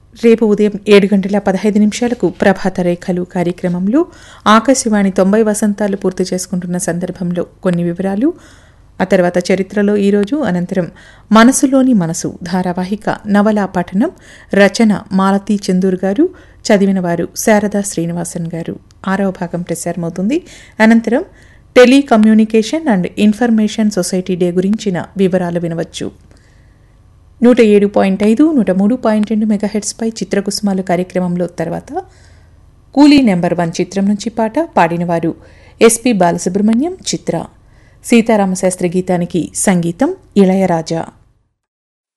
రేపు ఉదయం ఏడు గంటల పదహైదు నిమిషాలకు ప్రభాత రేఖలు కార్యక్రమంలో ఆకాశవాణి తొంభై వసంతాలు పూర్తి చేసుకుంటున్న సందర్భంలో కొన్ని వివరాలు ఆ తర్వాత చరిత్రలో ఈరోజు అనంతరం మనసులోని మనసు ధారావాహిక నవలా పఠనం రచన మాలతీ చందూర్ గారు చదివిన వారు శారదా శ్రీనివాసన్ గారు ఆరవ భాగం ప్రసారమవుతుంది అనంతరం telecommunication and information society day గురించిన వివరాలు వినవచ్చు నూట ఏడు పాయింట్ ఐదు నూట మూడు పాయింట్ రెండు మెగాహెడ్స్పై చిత్రకుసుమాలు కార్యక్రమంలో తర్వాత కూలీ నెంబర్ వన్ చిత్రం నుంచి పాట పాడినవారు ఎస్పి బాలసుబ్రహ్మణ్యం చిత్ర సీతారామశాస్త్రి గీతానికి సంగీతం ఇళయరాజా